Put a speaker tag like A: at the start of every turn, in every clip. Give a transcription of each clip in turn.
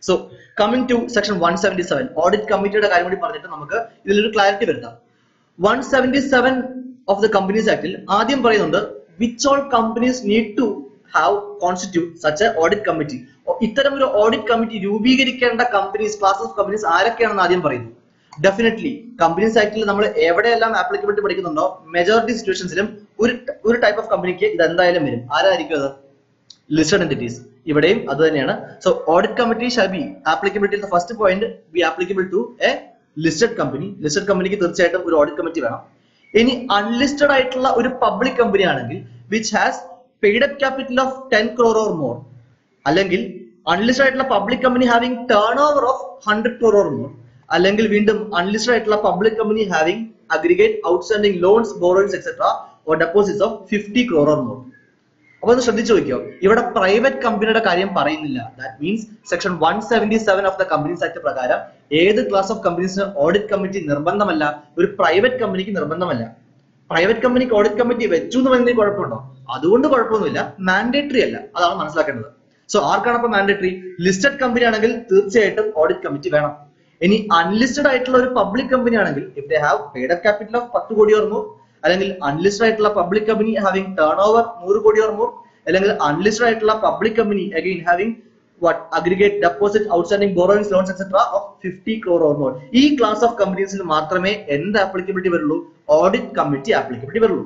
A: so coming to section one seventy seven audit കമ്മിറ്റിയുടെ കാര്യം കൂടി പറഞ്ഞിട്ട് നമുക്ക് ഇതിലൊരു ക്ലാരിറ്റി വരുത്താം one seventy seven of the companies ആക്ടിൽ ആദ്യം പറയുന്നുണ്ട് which all companies need to have constitute such a audit committee ഇത്തരം ഒരു ഓഡിറ്റ് കമ്മിറ്റി രൂപീകരിക്കേണ്ട കമ്പനീസ് ക്ലാസ് ഓഫ് കമ്പനീസ് ആരൊക്കെയാണെന്ന് ആദ്യം പറയുന്നു ഡെഫിനറ്റ്ലി കമ്പനീസ് ആക്ടിൽ നമ്മൾ എവിടെയെല്ലാം ആപ്ലിക്കബിലിറ്റി പഠിക്കുന്നുണ്ടോ മെജോറിറ്റി സിറ്റുവേഷൻസിലും ഒരു ഒരു ടൈപ്പ് ഓഫ് കമ്പനിക്ക് ഇത് എന്തായാലും വരും ആരായിരിക്കും അത് ലിസ്റ്റഡ് എൻറ്റിറ്റീസ് ഇവിടെയും അത് തന്നെയാണ് so audit committee shall be applicability first point be applicable to a listed company listed കമ്പനിക്ക് തീർച്ചയായിട്ടും ഒരു ഓഡിറ്റ് കമ്മിറ്റി വേണം ഇനി അൺലിസ്റ്റഡ് ആയിട്ടുള്ള ഒരു പബ്ലിക് കമ്പനി ആണെങ്കിൽ which has paid up capital of ten crore or more അല്ലെങ്കിൽ അൺലിസ്റ്റഡ് ആയിട്ടുള്ള public company having turn over of hundred crore or more അല്ലെങ്കിൽ വീണ്ടും അൺലിസ്റ്റഡ് ആയിട്ടുള്ള public company having aggregate outstanding loans borrowings etcetera or deposits of fifty crore or more അപ്പൊ ഒന്ന് ശ്രദ്ധിച്ചു നോക്കിയോ ഇവിടെ പ്രൈവറ്റ് കമ്പനിയുടെ കാര്യം പറയുന്നില്ല that means section one seventy seven of the companies act പ്രകാരം ഏത് ക്ലാസ് ഓഫ് കമ്പനീസിന് ഓഡിറ്റ് കമ്മിറ്റി നിർബന്ധമല്ല ഒരു പ്രൈവറ്റ് കമ്പനിക്ക് നിർബന്ധമല്ല പ്രൈവറ്റ് കമ്പനിക്ക് ഓഡിറ്റ് കമ്മിറ്റി വെച്ചു എന്ന് പറയുന്നതിൽ കുഴപ്പമുണ്ടോ അതുകൊണ്ട് കുഴപ്പമൊന്നുമില്ല മാൻഡേറ്ററി അല്ല അതാണ് മനസ്സിലാക്കേണ്ടത് സോ ആർക്കാണ് അപ്പൊ മാൻഡേറ്ററി ലിസ്റ്റഡ് കമ്പനി ആണെങ്കിൽ തീർച്ചയായിട്ടും ഓഡിറ്റ് കമ്മിറ്റി വേണം ഇനി അൺലിസ്റ്റഡ് ആയിട്ടുള്ള ഒരു പബ്ലിക് കമ്പനി ആണെങ്കിൽ if they have paid up capital of പത്ത് കോടി ഓർ മോർ അല്ലെങ്കിൽ അൺലിസ്റ്റഡ് ആയിട്ടുള്ള public company having turn over നൂറ് കോടി ഓർ മോർ അല്ലെങ്കിൽ അൺലിസ്റ്റഡ് ആയിട്ടുള്ള public company again having what aggregate deposit outstanding borrowings loans etc of 50 crore or more ഈ class of കമ്പനീസിൽ മാത്രമേ എന്ത് ആപ്ലിക്കബിലിറ്റി വരുള്ളൂ ഓഡിറ്റ് കമ്മിറ്റി ആപ്ലിക്കബിലിറ്റി വരുള്ളൂ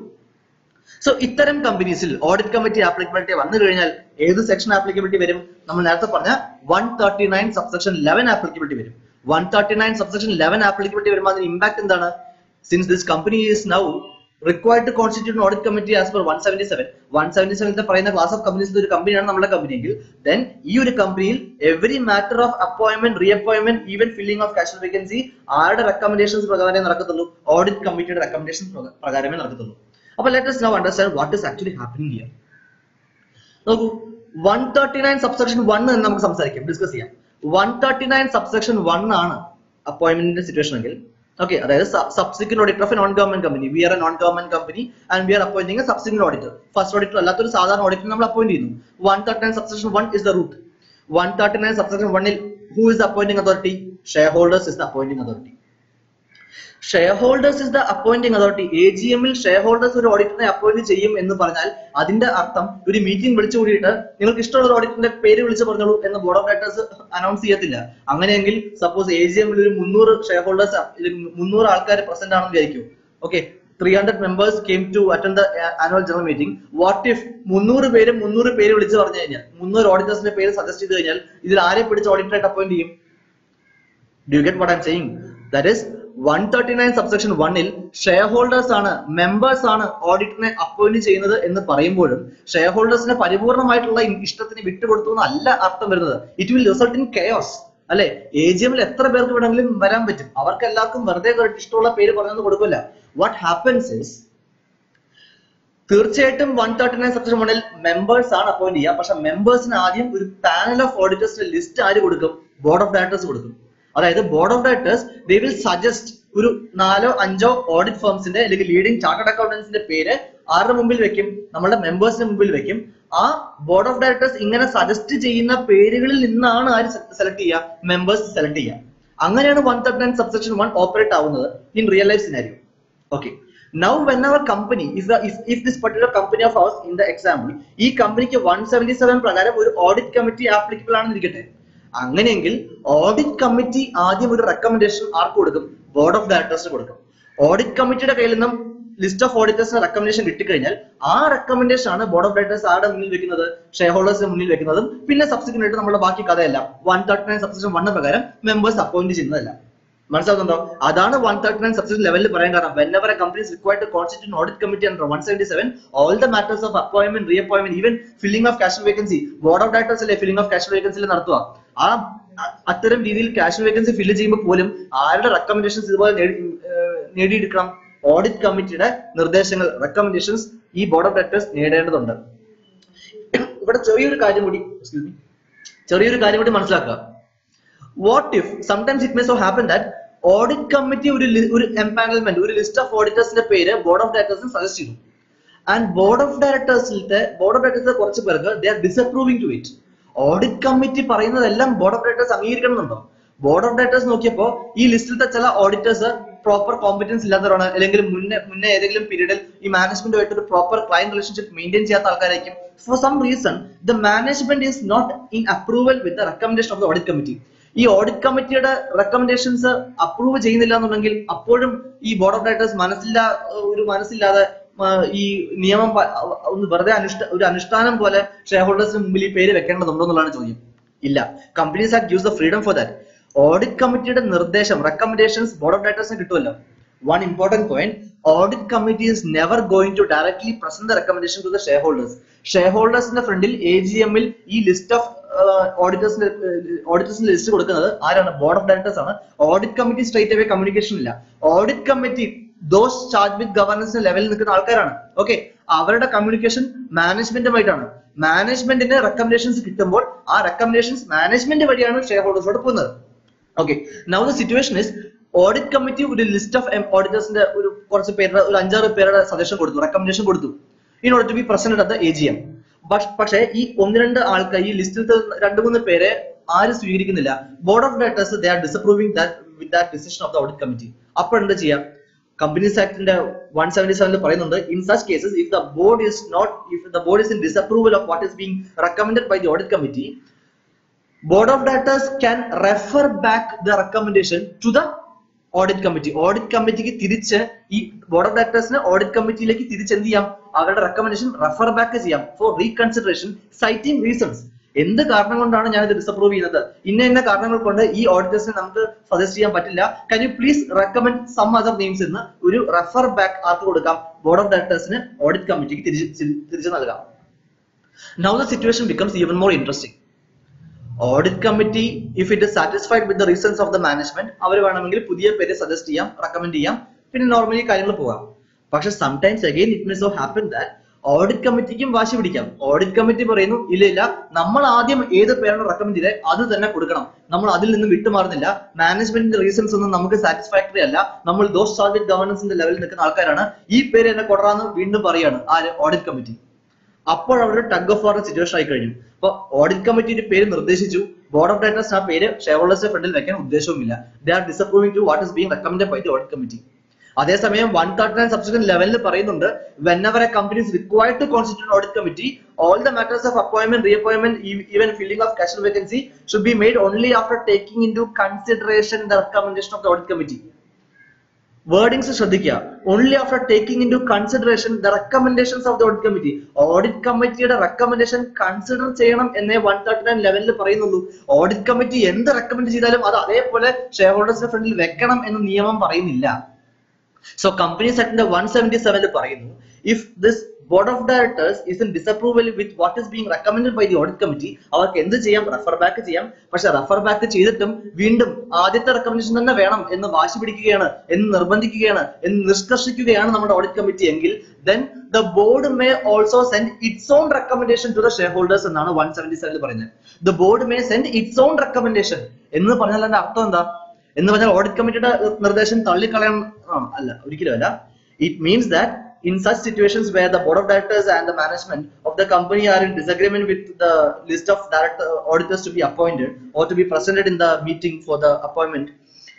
A: സോ ഇത്തരം കമ്പനീസിൽ ഓഡിറ്റ് കമ്മിറ്റി ആപ്ലിക്കബിലിറ്റി വന്നു കഴിഞ്ഞാൽ ഏത് സെക്ഷൻ ആപ്ലിക്കബിലിറ്റി വരും നമ്മൾ നേരത്തെ പറഞ്ഞ one thirty nine subsection eleven applicability വരും one thirty nine subsection eleven applicability വരുമ്പോൾ അതിന് ഇമ്പാക്ട് എന്താണ് since this company is now required to constitute audit committee as per one seventy seven one seventy seven പറയുന്ന class of കമ്പനീസിൽ ഒരു കമ്പനിയാണ് നമ്മുടെ കമ്പനിയെങ്കിൽ ദെൻ ഈ ഒരു കമ്പനിയിൽ every matter of appointment re appointment even filling of cash vacancy ആരുടെ റെക്കമെൻഡേഷൻസ് പ്രകാരമേ നടക്കത്തുള്ളൂ ഓഡിറ്റ് കമ്മിറ്റിയുടെ റെക്കമെൻഡേഷൻ പ്രകാരമേ നടക്കത്തുള്ളൂ അപ്പൊ let us now understand what is actually happening here നോക്കൂ one thirty nine subsection one എന്ന് നമുക്ക് സംസാരിക്കാം ഡിസ്കസ് ചെയ്യാം one thirty nine subsection one ആണ് അപ്പോയിന്റ്മെന്റിന്റെ സിറ്റുവേഷൻ എങ്കിൽ ഓക്കെ അതായത് subsequent auditor of a non government company we are a non government company and we are appointing a subsequent auditor first auditor അല്ലാത്തൊരു സാധാരണ ഓഡിറ്റർ നമ്മൾ appoint ചെയ്യുന്നു one thirty nine subsection one is the root one thirty nine subsection വണ്ണിൽ who is the appointing authority share holders is the appointing authority share holders is the appointing authority A G എമ്മിൽ share holders ഒരു ഓഡിറ്ററിനെ appoint ചെയ്യും എന്ന് പറഞ്ഞാൽ അതിന്റെ അർത്ഥം ഒരു മീറ്റിംഗ് വിളിച്ചു കൂടിയിട്ട് നിങ്ങൾക്ക് ഇഷ്ടമുള്ള ഒരു ഓഡിറ്ററിന്റെ പേര് വിളിച്ച് പറഞ്ഞോളൂ എന്ന് ബോർഡ് ഓഫ് ഡയറക്ടേഴ്സ് അനൗൺസ് ചെയ്യത്തില്ല അങ്ങനെയെങ്കിൽ സപ്പോസ് എ ജി എമ്മിൽ ഒരു മുന്നൂറ് ഷെയർ ഹോൾഡേഴ്സ് മുന്നൂറ് ആൾക്കാർ പ്രസന്റ് ആണെന്ന് വിചാരിക്കും okay three hundred members came to attend the annual general meeting what if മുന്നൂറ് പേര് മുന്നൂറ് പേര് വിളിച്ച് പറഞ്ഞു കഴിഞ്ഞാൽ മുന്നൂറ് ഓഡിറ്റേഴ്സിന്റെ പേര് സജസ്റ്റ് ചെയ്ത് കഴിഞ്ഞാൽ ഇതിൽ ആരെ പിടിച്ച് ഓഡിറ്ററായിട്ട് അപ്പോയിന്റ് ചെയ്യും do get what I'm saying that is one thirty nine subsection വണ്ണിൽ ഷെയർ ഹോൾഡേഴ്സ് ആണ് മെമ്പേഴ്സ് ആണ് ഓഡിറ്റിനെ അപ്പോയിന്റ് ചെയ്യുന്നത് എന്ന് പറയുമ്പോഴും ഷെയർ ഹോൾഡേഴ്സിന് പരിപൂർണമായിട്ടുള്ള ഇഷ്ടത്തിന് വിട്ടുകൊടുത്തു എന്നല്ല അർത്ഥം വരുന്നത് it will result in chaos അല്ലെ എ ജി എമ്മിൽ എത്ര പേർക്ക് വേണമെങ്കിലും വരാൻ പറ്റും അവർക്ക് എല്ലാവർക്കും വെറുതെ കയറിയിട്ട് ഇഷ്ടമുള്ള പേര് പറഞ്ഞൊന്നും കൊടുക്കില്ല വാട്ട് ഹാപ്പൻസ് ഇസ് തീർച്ചയായിട്ടും വൺ തേർട്ടി നയൻ സെക്ഷൻ വണ്ണിൽ മെമ്പേഴ്സ് ആണ് അപ്പോയിന്റ് ചെയ്യുക പക്ഷെ മെമ്പേഴ്സിന് ആദ്യം ഒരു പാനൽ ഓഫ് ഓഡിറ്റേഴ്സിന്റെ ലിസ്റ്റ് ആര് കൊടുക്കും ബോർഡ് ഓഫ് ഡയറക്ടേഴ്സ് കൊടുക്കും അതായത് board of directors they will suggest ഒരു നാലോ അഞ്ചോ ഓഡിറ്റ് ഫേംസിന്റെ അല്ലെങ്കിൽ ലീഡിംഗ് ചാർട്ടേഡ് അക്കൗണ്ടൻസിന്റെ പേര് ആരുടെ മുമ്പിൽ വെക്കും നമ്മുടെ മെമ്പേഴ്സിന്റെ മുമ്പിൽ വെക്കും ആ ബോർഡ് ഓഫ് ഡയറക്ടേഴ്സ് ഇങ്ങനെ സജസ്റ്റ് ചെയ്യുന്ന പേരുകളിൽ നിന്നാണ് ആര് സെലക്ട് ചെയ്യുക മെമ്പേഴ്സ് സെലക്ട് ചെയ്യുക അങ്ങനെയാണ് one thirty nine subsection one operate ആവുന്നത് in real life scenario okay now when our company if if this particular company of house in the example ഈ കമ്പനിക്ക് വൺ സെവന്റി സെവൻ പ്രകാരം ഒരു audit committee applicable ആണെന്ന് ഇരിക്കട്ടെ അങ്ങനെയെങ്കിൽ audit committee ആദ്യം ഒരു റെക്കമെൻഡേഷൻ ആർക്ക് കൊടുക്കും ബോർഡ് ഓഫ് ഡയറക്ടേഴ്സിന് കൊടുക്കും ഓഡിറ്റ് കമ്മിറ്റിയുടെ കയ്യിൽ നിന്നും ലിസ്റ്റ് ഓഫ് ഓഡിറ്റേഴ്സിന് റെക്കമെൻഡേഷൻ കിട്ടിക്കഴിഞ്ഞാൽ ആ റെക്കമെൻഡേഷൻ ആണ് ബോർഡ് ഓഫ് ഡയറക്ടേഴ്സ് ആരുടെ മുന്നിൽ വെക്കുന്നത് ഷെയർ ഹോൾഡേഴ്സിന് മുന്നിൽ വെക്കുന്നതും പിന്നെ സബ്സിക്വന്റ് ആയിട്ട് നമ്മുടെ ബാക്കി കഥയെല്ലാം വൺ തേർട്ടി നയൻ സബ്സിക്ഷൻ വണ്ണ പ്രകാരം മെമ്പേഴ്സ് അപ്പോയിന്റ് ചെയ്യുന്നതല്ല മനസ്സിലാകുന്നുണ്ടോ അതാണ് വൺ തേർട്ടി നയൻ സബ്സിക്ഷൻ ലെവലിൽ പറയാൻ കാരണം whenever a company required to constitute audit committee under one seventy seven all the matters of appointment re appointment even filling of casual vacancy board of directors അല്ലേ filling of casual വേക്കൻസിയിൽ നടത്തുക ആ അ- അത്തരം രീതിയിൽ cash vacancy fill ചെയ്യുമ്പോൾ പോലും ആരുടെ recommendations ഇതുപോലെ നേടി- ഏർ നേടിയെടുക്കണം ഓഡിറ്റ് കമ്മിറ്റിയുടെ നിർദ്ദേശങ്ങൾ റെക്കമെൻഡേഷൻസ് ഈ ബോർഡ് ഓഫ് ഡയറക്ടേഴ്സ് നേടേണ്ടതുണ്ട് ഇവിടെ ചെറിയൊരു കാര്യം കൂടി excuse me, ചെറിയൊരു കാര്യം കൂടി മനസ്സിലാക്കുക what if sometimes it may so happen that audit committee ഒരു li- ഒരു എംപാനൽമെന്റ് ഒരു ലിസ്റ്റ് ഓഫ് ഓഡിറ്റേഴ്സിന്റെ പേര് ബോർഡ് ഓഫ് ഡയറക്ടേഴ്സിന് സജസ്റ്റ് ചെയ്തു ആൻഡ് ബോർഡ് ഓഫ് ഡയറക്ടേഴ്സിലത്തെ ബോർഡ് ഓഫ് ഡയറക്ടേഴ്സിലെ കുറച്ച് പേർക്ക് they are disapproving to it audit committee പറയുന്നതെല്ലാം ബോർഡ് ഓഫ് ഡയറക്ടേഴ്സ് അംഗീകരിക്കണമെന്നുണ്ടോ ബോർഡ് ഓഫ് ഡയറക്ടേഴ്സ് നോക്കിയപ്പോ ഈ ലിസ്റ്റിലത്തെ ചില ഓഡിറ്റേഴ്സ് പ്രോപ്പർ കോമ്പറ്റൻസ് ഇല്ലാത്തവരാണ് അല്ലെങ്കിൽ മുന്നേ മുന്നേ ഏതെങ്കിലും പീരീഡിൽ ഈ മാനേജ്മെന്റുമായിട്ട് ഒരു പ്രോപ്പർ ക്ലയന്റ് റിലേഷൻഷിപ്പ് മെയിൻറ്റെയിൻ ചെയ്യാത്ത ആൾക്കാരായിരിക്കും for some reason the management is not in approval with the recommendation of the audit committee ഈ ഓഡിറ്റ് കമ്മിറ്റിയുടെ റെക്കമെൻഡേഷൻസ് അപ്രൂവ് ചെയ്യുന്നില്ല എന്നുണ്ടെങ്കിൽ അപ്പോഴും ഈ ബോർഡ് ഓഫ് ഡയറക്ടേഴ്സ് മനസ്സില്ല ഒരു മനസ്സില്ലാതെ ആ, ഈ നിയമം പ- ഒന്ന് വെറുതെ അനുഷ്ഠ ഒരു അനുഷ്ഠാനം പോലെ ഷെയർ ഹോൾഡേഴ്സിന് മുമ്പിൽ ഈ പേര് വെക്കേണ്ടതുണ്ടോ എന്നുള്ളതാണ് ചോദ്യം ഇല്ല companies act use the freedom for that audit കമ്മിറ്റിയുടെ നിർദ്ദേശം റെക്കമെൻഡേഷൻസ് ബോർഡ് ഓഫ് ഡയറക്ടേഴ്സിന് കിട്ടുമല്ലോ one important point audit committee is never going to directly present the recommendation to the shareholders ഷെയർഹോൾഡേഴ്സിന്റെ ഫ്രണ്ടിൽ എ ജി എമ്മിൽ ഈ ലിസ്റ്റ് ഓഫ് ഓഡിറ്റേഴ്സിന്റെ ഓഡിറ്റേഴ്സിന്റെ ലിസ്റ്റ് കൊടുക്കുന്നത് ആരാണ് ബോർഡ് ഓഫ് ഡയറക്ടേഴ്സ് ആണ് audit committee straight away communication ഇല്ല audit committee those charge with ഗവർണൻസിന്റെ ലെവലിൽ നിൽക്കുന്ന ആൾക്കാരാണ് ഓക്കെ അവരുടെ കമ്മ്യൂണിക്കേഷൻ മാനേജ്മെന്റുമായിട്ടാണ് മാനേജ്മെന്റിന് റെക്കമെൻഡേഷൻസ് കിട്ടുമ്പോൾ ആ റെക്കമെൻഡേഷൻസ് മാനേജ്മെന്റ് വഴിയാണ് ഷെയർ ഹോൾഡേഴ്സോട് പോകുന്നത് okay now the situation is audit committee ഒരു ലിസ്റ്റ് ഓഫ് ഓഡിറ്റേഴ്സിന്റെ ഒരു കുറച്ച് പേരുടെ ഒരു അഞ്ചാറ് പേരുടെ സജഷൻ കൊടുത്തു റെക്കമെൻഡേഷൻ കൊടുത്തു in order to be present at the A G M പക്ഷേ ഈ ഒന്ന് രണ്ട് ആൾക്കാർ ഈ ലിസ്റ്റിലത്തെ രണ്ട് മൂന്ന് പേരെ ആരും സ്വീകരിക്കുന്നില്ല board of directors they are disapproving that with that decision of the audit committee അപ്പോൾ എന്താ ചെയ്യാം കമ്പനീസ് ആക്ടിന്റെ വൺ സെവന്റി സെവനിൽ പറയുന്നുണ്ട് in such cases if the board is not if the board is in disapproval of what is being recommended by the audit committee board of directors can refer back the recommendation to the audit committee audit കമ്മിറ്റിക്ക് തിരിച്ച് ഈ board of ഡയറക്ടേഴ്സിന് audit കമ്മിറ്റിയിലേക്ക് തിരിച്ച് എന്ത് ചെയ്യാം അവരുടെ recommendation refer back ചെയ്യാം ഫോർ റീകൺസിഡറേഷൻ സൈറ്റിംഗ് റീസൺസ് എന്ത് കാരണം കൊണ്ടാണ് ഞാൻ ഇത് ഡിസപ്രൂവ് ചെയ്യുന്നത് ഇന്ന ഇന്ന കാരണങ്ങൾ കൊണ്ട് ഈ ഓഡിറ്റേഴ്സിനെ നമുക്ക് സജസ്റ്റ് ചെയ്യാൻ പറ്റില്ല can you please recommend some other names എന്ന് ഒരു റെഫർ ബാക്ക് ആർക്ക് കൊടുക്കാം ബോർഡ് ഓഫ് ഡയറക്ടേഴ്സിന് ഓഡിറ്റ് കമ്മിറ്റിക്ക് തിരിച്ച് തിരിച്ച് നൽകാം now the situation becomes even more interesting audit committee if it satisfied with the reasons of the management അവർ വേണമെങ്കിൽ പുതിയ പേര് സജസ്റ്റ് ചെയ്യാം റെക്കമെൻഡ് ചെയ്യാം പിന്നെ നോർമലി കാര്യങ്ങൾ പോകാം പക്ഷെ sometimes again it means so happen that audit കമ്മിറ്റിക്കും വാശി പിടിക്കാം ഓഡിറ്റ് കമ്മിറ്റി പറയുന്നു ഇല്ല ഇല്ല നമ്മൾ ആദ്യം ഏത് പേരാണ് റെക്കമെൻഡ് ചെയ്തത് അത് തന്നെ കൊടുക്കണം നമ്മൾ അതിൽ നിന്ന് വിട്ടുമാറുന്നില്ല മാനേജ്മെന്റിന്റെ റീസൺസ് ഒന്നും നമുക്ക് സാറ്റിസ്ഫാക്ടറി അല്ല നമ്മൾ ദോസ് സാർജറ്റ് ഗവർണൻസിന്റെ ലെവലിൽ നിൽക്കുന്ന ആൾക്കാരാണ് ഈ പേര് എന്നെ കൊടറാന്ന് വീണ്ടും പറയാണ് ആര് ഓഡിറ്റ് കമ്മിറ്റി അപ്പോൾ അവിടെ ടഗ് ഓഫ് വാർ സിറ്റുവേഷൻ ആയി കഴിഞ്ഞു അപ്പൊ ഓഡിറ്റ് കമ്മിറ്റി ഒരു പേര് നിർദ്ദേശിച്ചു ബോർഡ് ഓഫ് ഡയറക്ടേഴ്സ് ആ പേര് ഷെയർ ഹോൾഡേഴ്സിന്റെ ഫ്രണ്ടിൽ വെക്കാൻ ഉദ്ദേശവുമില്ല they are disapproving to what is being recommend by the audit committee അതേസമയം വൺ തേർട്ടി നയൻ സബ്സിഡൻ ലെവലിൽ പറയുന്നുണ്ട് whenever a company is required to constitute audit committee all the matters of appointment reappointment even filling of casual vacancy should be made only after taking in to consideration the recommendation of the audit committee wordings ശ്രദ്ധിക്കുക only after taking in to consideration the recommendations of the audit committee audit കമ്മിറ്റിയുടെ recommendation consider ചെയ്യണം എന്നേ one thirty nine ലെവലിൽ പറയുന്നുള്ളൂ audit committee എന്ത് recommend ചെയ്താലും അത് അതേപോലെ ഷെയർ ഹോൾഡേഴ്സിന്റെ ഫ്രണ്ടിൽ വെക്കണം എന്ന് നിയമം പറയുന്നില്ല സോ കമ്പനീസ് ആക്ടിന്റെ വൺ സെവന്റി സെവനിൽ പറയുന്നു if this board of directors is in disapproval with what is being recommend by the audit committee അവർക്ക് എന്ത് ചെയ്യാം റെഫർ ബാക്ക് ചെയ്യാം പക്ഷെ റെഫർ ബാക്ക് ചെയ്തിട്ടും വീണ്ടും ആദ്യത്തെ റെക്കമെൻഡേഷൻ തന്നെ വേണം എന്ന് വാശി പിടിക്കുകയാണ് എന്ന് നിർബന്ധിക്കുകയാണ് എന്ന് നിഷ്കർഷിക്കുകയാണ് നമ്മുടെ ഓഡിറ്റ് കമ്മിറ്റി എങ്കിൽ then the board may also send its own recommendation to the shareholders എന്നാണ് വൺ സെവന്റി സെവനിൽ പറയുന്നത് the board may send its own recommendation എന്ന് പറഞ്ഞാൽ അതിന്റെ അർത്ഥം എന്താ എന്ന് പറഞ്ഞാൽ ഓഡിറ്റ് കമ്മിറ്റിയുടെ നിർദ്ദേശം തള്ളിക്കളയാൻ ആ, അല്ല ഒരിക്കലും അല്ല it means that in such situations where the board of directors and the management of the company are in disagreement with the list of director auditors to be appointed or to be presented in the meeting for the appointment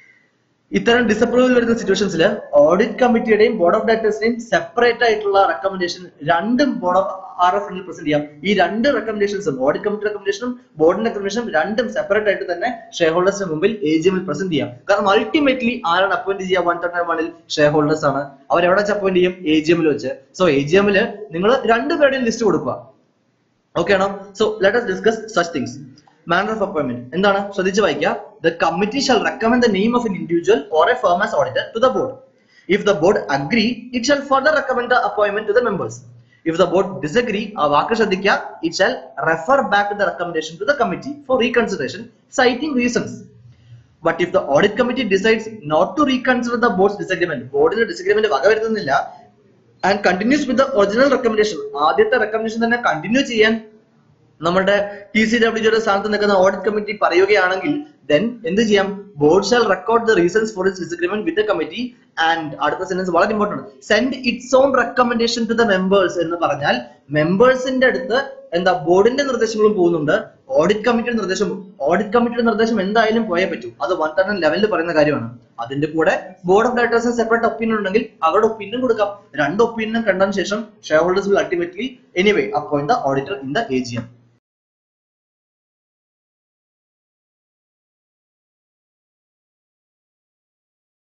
A: ഇത്തരം disapproval വരുന്ന സിറ്റുവേഷൻസിൽ audit കമ്മിറ്റിയുടെയും board of ഡയറക്ടേഴ്സിന്റെയും separate ആയിട്ടുള്ള recommendation രണ്ടും board of R F present ചെയ്യാം ഈ രണ്ട് റെക്കമെൻഡേഷൻസും ഓഡിറ്റ് കമ്മിറ്റി റെക്കമെൻഡേഷനും ബോർഡിന്റെ റെക്കമെൻഡേഷനും രണ്ടും സെപ്പറേറ്റ് ആയിട്ട് തന്നെ ഷെയർ ഹോൾഡേഴ്സിന് മുമ്പിൽ എ ജി എമ്മിൽ പ്രസന്റ് ചെയ്യാം കാരണം അൾട്ടിമേറ്റ്ലി ആരാണ് അപ്പോയിന്റ് ചെയ്യുക വൺ തേർട്ടി വണിൽ ഷെയർ ഹോൾഡേഴ്സ് ആണ് അവർ എവിടെ വെച്ച് അപ്പോയിന്റ് ചെയ്യും എ ജി എമ്മിൽ വെച്ച് സോ എ ജി എമ്മിൽ നിങ്ങൾ രണ്ടുപേരുടെയും ലിസ്റ്റ് കൊടുക്കുക ഓക്കെ ആണോ so let us discuss such things manner of appointment എന്താണ് ശ്രദ്ധിച്ച് വായിക്കുക the committee shall recommend the name of an individual or a firm as auditor to the board if the board agree it shall further recommend the appointment to the members if the board disagree ആ വാക്ക് ശ്രദ്ധിക്കുക it shall refer back the recommendation to the committee for reconsideration citing reasons but if the audit committee decides not to reconsider the board's disagreement ബോർഡിന്റെ disagreement വക വരുത്തുന്നില്ല and continues with the original recommendation ആദ്യത്തെ recommendation തന്നെ continue ചെയ്യാൻ നമ്മുടെ T C ഡബ്ല്യുയുടെ സ്ഥാനത്ത് നിൽക്കുന്ന audit committee പറയുകയാണെങ്കിൽ ദെൻ എന്ത് ചെയ്യാം board shall record the reasons for its disagreement with the committee and അടുത്ത സെന്റൻസ് വളരെ important send its own recommendation to the members എന്ന് പറഞ്ഞാൽ മെമ്പേഴ്സിന്റെ അടുത്ത് എന്താ ബോർഡിന്റെ നിർദ്ദേശങ്ങളും പോകുന്നുണ്ട് ഓഡിറ്റ് കമ്മിറ്റിയുടെ നിർദ്ദേശം ഓഡിറ്റ് കമ്മിറ്റിയുടെ നിർദ്ദേശം എന്തായാലും പോയേ പറ്റൂ അത് വൺ തൗസൻഡ് ലെവലിൽ പറയുന്ന കാര്യമാണ് അതിന്റെ കൂടെ ബോർഡ് ഓഫ് ഡയറക്ടേഴ്സിന് സെപ്പറേറ്റ് ഒപ്പീനിയൻ ഉണ്ടെങ്കിൽ അവരുടെ ഒപ്പീനിയൻ കൊടുക്കാം രണ്ട് ഒപ്പീനിയനും കണ്ടതിന് ശേഷം shareholders will ultimately anyway appoint the auditor in the A G M